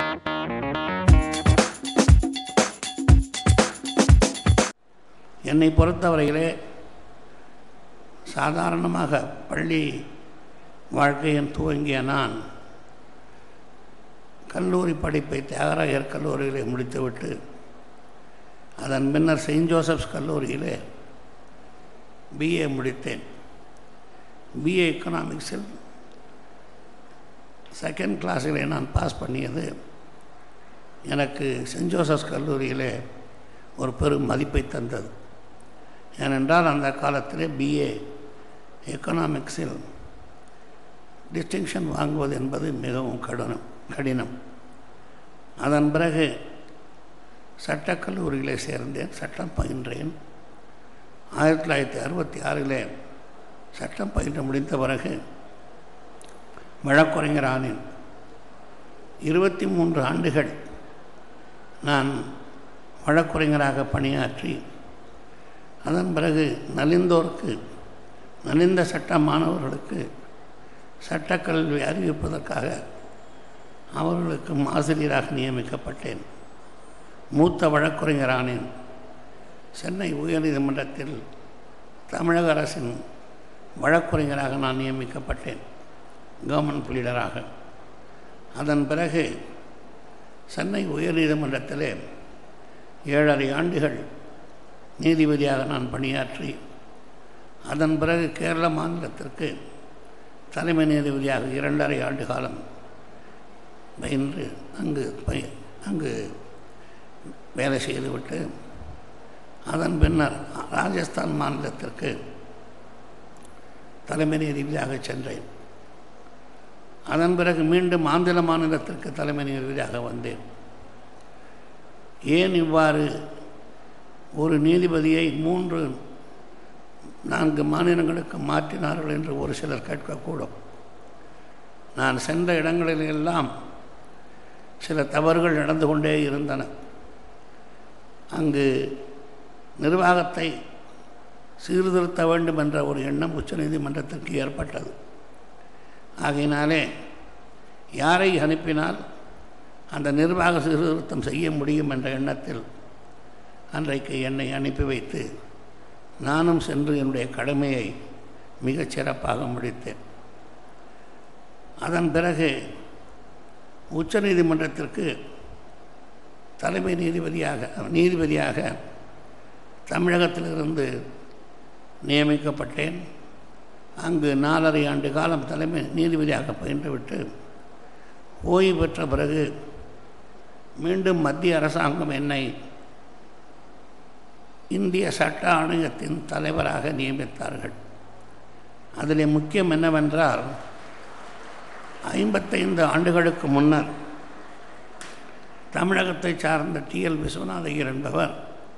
என்னை பொறுத்தவரையிலே சாதாரணமாக பள்ளி வாழ்க்கையின் துவங்கிய நான் கல்லூரி படிப்பை தியாகராயர் கல்லூரியிலே முடித்துவிட்டு அதன் பின்னர் செயின்ட் ஜோசப்ஸ் கல்லூரியிலே பிஏ முடித்தேன் பிஏ எக்கனாமிக்ஸில் செகண்ட் கிளாஸிலே நான் பாஸ் பண்ணியது எனக்கு சென்ட் ஜோசப்ஸ் கல்லூரியிலே ஒரு பெரும் மதிப்பை தந்தது ஏனென்றால் அந்த காலத்திலே பிஏ எக்கனாமிக்ஸில் டிஸ்டிங்ஷன் வாங்குவது என்பது மிகவும் கடினம் கடினம் அதன் பிறகு சட்டக்கல்லூரியிலே சேர்ந்தேன் சட்டம் பயின்றேன் ஆயிரத்தி தொள்ளாயிரத்தி அறுபத்தி ஆறிலே சட்டம் பயின்று முடிந்த பிறகு வழக்குரைஞர் ஆனேன் இருபத்தி மூன்று ஆண்டுகள் நான் வழக்குரைஞராக பணியாற்றி அதன் பிறகு நலிந்தோருக்கு நலிந்த சட்ட மாணவர்களுக்கு சட்டக்கல்வி அறிவிப்பதற்காக அவர்களுக்கு ஆசிரியராக நியமிக்கப்பட்டேன் மூத்த வழக்குரைஞரானேன் சென்னை உயர்நீதிமன்றத்தில் தமிழக அரசின் வழக்குரைஞராக நான் நியமிக்கப்பட்டேன் கவர்மெண்ட் லீடராக அதன் பிறகு சென்னை உயர்நீதிமன்றத்திலே ஏழரை ஆண்டுகள் நீதிபதியாக நான் பணியாற்றி அதன் பிறகு கேரள மாநிலத்திற்கு தலைமை நீதிபதியாக இரண்டரை ஆண்டு காலம் பயின்று அங்கு பய அங்கு வேலை செய்துவிட்டு அதன் பின்னர் ராஜஸ்தான் மாநிலத்திற்கு தலைமை நீதிபதியாக சென்றேன் அதன் பிறகு மீண்டும் ஆந்திர மாநிலத்திற்கு தலைமை நீதிபதியாக வந்தேன் ஏன் இவ்வாறு ஒரு நீதிபதியை மூன்று நான்கு மாநிலங்களுக்கு மாற்றினார்கள் என்று ஒரு சிலர் கேட்கக்கூடும் நான் சென்ற இடங்களிலெல்லாம் சில தவறுகள் நடந்து கொண்டே இருந்தன அங்கு நிர்வாகத்தை சீர்திருத்த வேண்டும் என்ற ஒரு எண்ணம் உச்சநீதிமன்றத்திற்கு ஏற்பட்டது ஆகையினாலே யாரை அனுப்பினால் அந்த நிர்வாக சீர்திருத்தம் செய்ய முடியும் என்ற எண்ணத்தில் அன்றைக்கு என்னை அனுப்பி வைத்து நானும் சென்று என்னுடைய கடமையை மிகச் சிறப்பாக முடித்தேன் அதன் பிறகு உச்ச நீதிமன்றத்திற்கு தலைமை நீதிபதியாக நீதிபதியாக தமிழகத்திலிருந்து நியமிக்கப்பட்டேன் அங்கு நாலரை ஆண்டு காலம் தலைமை நீதிபதியாக பயின்றுவிட்டு ஓய்வு பெற்ற பிறகு மீண்டும் மத்திய அரசாங்கம் என்னை இந்திய சட்ட ஆணையத்தின் தலைவராக நியமித்தார்கள் அதில் முக்கியம் என்னவென்றால் ஐம்பத்தைந்து ஆண்டுகளுக்கு முன்னர் தமிழகத்தை சார்ந்த டிஎல் விஸ்வநாதையர் என்பவர்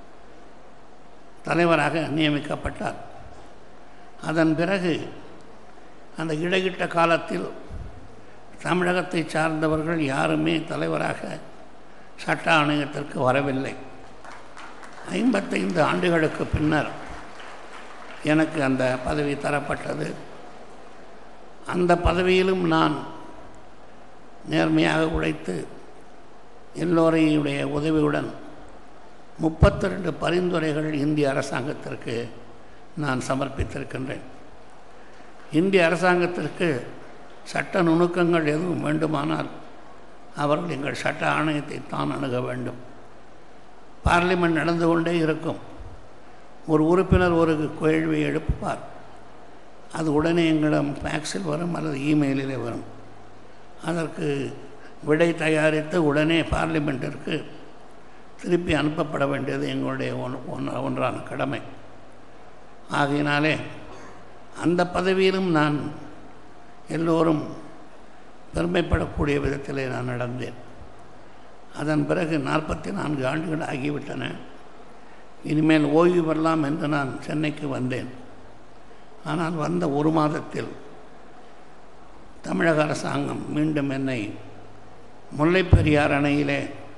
தலைவராக நியமிக்கப்பட்டார் அதன் பிறகு அந்த இடையிட்ட காலத்தில் தமிழகத்தை சார்ந்தவர்கள் யாருமே தலைவராக சட்ட ஆணையத்திற்கு வரவில்லை ஐம்பத்தைந்து ஆண்டுகளுக்கு பின்னர் எனக்கு அந்த பதவி தரப்பட்டது அந்த பதவியிலும் நான் நேர்மையாக உழைத்து எல்லோரையுடைய உதவியுடன் முப்பத்தி ரெண்டு பரிந்துரைகள் இந்திய அரசாங்கத்திற்கு நான் சமர்ப்பித்திருக்கின்றேன் இந்திய அரசாங்கத்திற்கு சட்ட நுணுக்கங்கள் எதுவும் வேண்டுமானால் அவர்கள் எங்கள் சட்ட ஆணையத்தை தான் அணுக வேண்டும் பார்லிமெண்ட் நடந்து கொண்டே இருக்கும் ஒரு உறுப்பினர் ஒரு கேள்வி எழுப்புவார் அது உடனே எங்களிடம் ஃபேக்ஸில் வரும் அல்லது இமெயிலிலே வரும் அதற்கு விடை தயாரித்து உடனே பார்லிமெண்ட்டிற்கு திருப்பி அனுப்பப்பட வேண்டியது எங்களுடைய ஒன் ஒன்றான கடமை ஆகையினாலே அந்த பதவியிலும் நான் எல்லோரும் பெருமைப்படக்கூடிய விதத்திலே நான் நடந்தேன் அதன் பிறகு நாற்பத்தி நான்கு ஆண்டுகள் ஆகிவிட்டன இனிமேல் ஓய்வு பெறலாம் என்று நான் சென்னைக்கு வந்தேன் ஆனால் வந்த ஒரு மாதத்தில் தமிழக அரசாங்கம் மீண்டும் என்னை முல்லைப்பெரியார் அணையிலே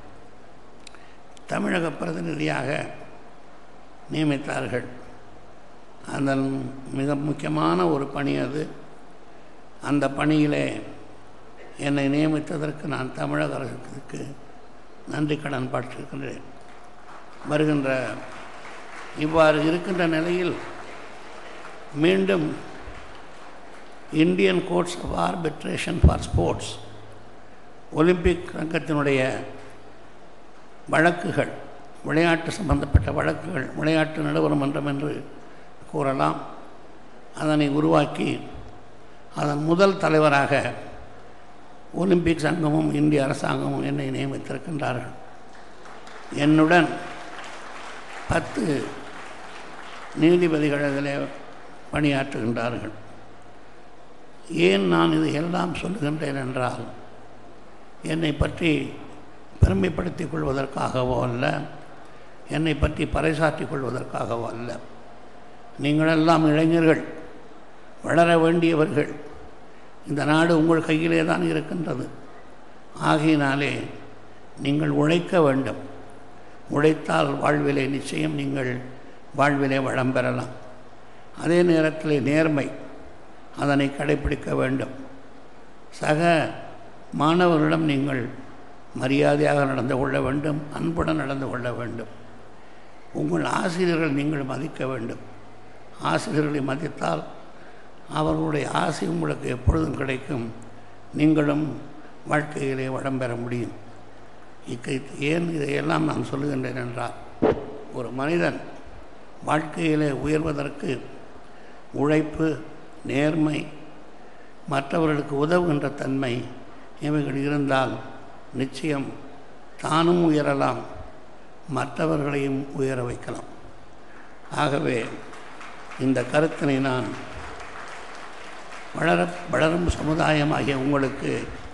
தமிழக பிரதிநிதியாக நியமித்தார்கள் அதன் மிக முக்கியமான ஒரு பணி அது அந்த பணியிலே என்னை நியமித்ததற்கு நான் தமிழக அரசுக்கு நன்றி கடன் பட்டிருக்கின்றேன் வருகின்ற இவ்வாறு இருக்கின்ற நிலையில் மீண்டும் Indian courts of arbitration for sports Olympic சங்கத்தினுடைய வழக்குகள் விளையாட்டு சம்பந்தப்பட்ட வழக்குகள் விளையாட்டு நடுவர் மன்றம் என்று கூறலாம் அதனை உருவாக்கி அதன் முதல் தலைவராக ஒலிம்பிக் சங்கமும் இந்திய அரசாங்கமும் என்னை நியமித்திருக்கின்றார்கள் என்னுடன் பத்து நீதிபதிகள் அதில் பணியாற்றுகின்றார்கள் ஏன் நான் இது எல்லாம் சொல்லுகின்றேன் என்றால் என்னை பற்றி பெருமைப்படுத்திக் கொள்வதற்காகவோ அல்ல என்னை பற்றி பறைசாற்றிக் கொள்வதற்காகவோ அல்ல நீங்களெல்லாம் இளைஞர்கள் வளர வேண்டியவர்கள் இந்த நாடு உங்கள் கையிலே தான் இருக்கின்றது ஆகையினாலே நீங்கள் உழைக்க வேண்டும் உழைத்தால் வாழ்விலே நிச்சயம் நீங்கள் வாழ்விலே வளம் பெறலாம் அதே நேரத்தில் நேர்மை அதனை கடைபிடிக்க வேண்டும் சக மாணவர்களிடம் நீங்கள் மரியாதையாக நடந்து கொள்ள வேண்டும் அன்புடன் நடந்து கொள்ள வேண்டும் உங்கள் ஆசிரியர்கள் நீங்கள் மதிக்க வேண்டும் ஆசிரியர்களை மதித்தால் அவர்களுடைய ஆசை உங்களுக்கு எப்பொழுதும் கிடைக்கும் நீங்களும் வாழ்க்கையிலே வளம் பெற முடியும் இக்கை ஏன் இதையெல்லாம் நான் சொல்லுகின்றேன் என்றால் ஒரு மனிதன் வாழ்க்கையிலே உயர்வதற்கு உழைப்பு நேர்மை மற்றவர்களுக்கு உதவுகின்ற தன்மை இவைகள் இருந்தால் நிச்சயம் தானும் உயரலாம் மற்றவர்களையும் உயர வைக்கலாம் ஆகவே இந்த கருத்தினை நான் வளர வளரும் சமுதாயமாகிய உங்களுக்கு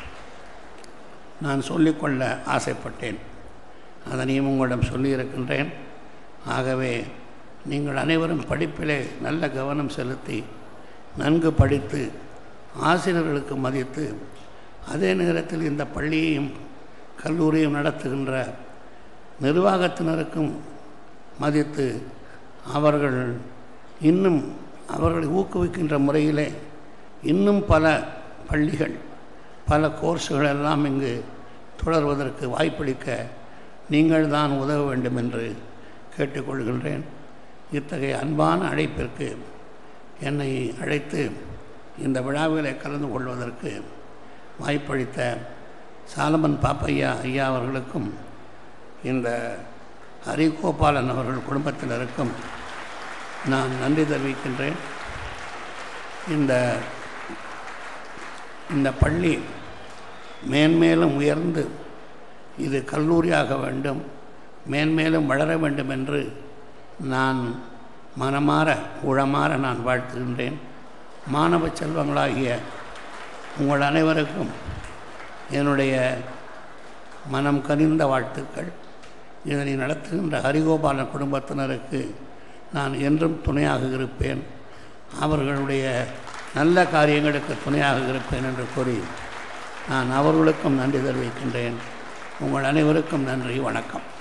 நான் சொல்லிக்கொள்ள ஆசைப்பட்டேன் அதனையும் உங்களிடம் சொல்லியிருக்கின்றேன் ஆகவே நீங்கள் அனைவரும் படிப்பிலே நல்ல கவனம் செலுத்தி நன்கு படித்து ஆசிரியர்களுக்கு மதித்து அதே நேரத்தில் இந்த பள்ளியையும் கல்லூரியும் நடத்துகின்ற நிர்வாகத்தினருக்கும் மதித்து அவர்கள் இன்னும் அவர்களை ஊக்குவிக்கின்ற முறையிலே இன்னும் பல பள்ளிகள் பல கோர்ஸுகள் எல்லாம் இங்கு தொடர்வதற்கு வாய்ப்பளிக்க நீங்கள் தான் உதவ வேண்டும் என்று கேட்டுக்கொள்கின்றேன் இத்தகைய அன்பான அழைப்பிற்கு என்னை அழைத்து இந்த விழாவிலே கலந்து கொள்வதற்கு வாய்ப்பளித்த சாலமன் பாப்பையா ஐயா அவர்களுக்கும் இந்த ஹரிகோபாலன் அவர்கள் குடும்பத்தினருக்கும் நான் நன்றி தெரிவிக்கின்றேன் இந்த இந்த பள்ளி மேன்மேலும் உயர்ந்து இது கல்லூரியாக வேண்டும் மேன்மேலும் வளர வேண்டும் என்று நான் மனமாற உளமாற நான் வாழ்த்துகின்றேன் மாணவ செல்வங்களாகிய உங்கள் அனைவருக்கும் என்னுடைய மனம் கனிந்த வாழ்த்துக்கள் இதனை நடத்துகின்ற ஹரிகோபாலன் குடும்பத்தினருக்கு நான் என்றும் துணையாக இருப்பேன் அவர்களுடைய நல்ல காரியங்களுக்கு துணையாக இருப்பேன் என்று கூறி நான் அவர்களுக்கும் நன்றி தெரிவிக்கின்றேன் உங்கள் அனைவருக்கும் நன்றி வணக்கம்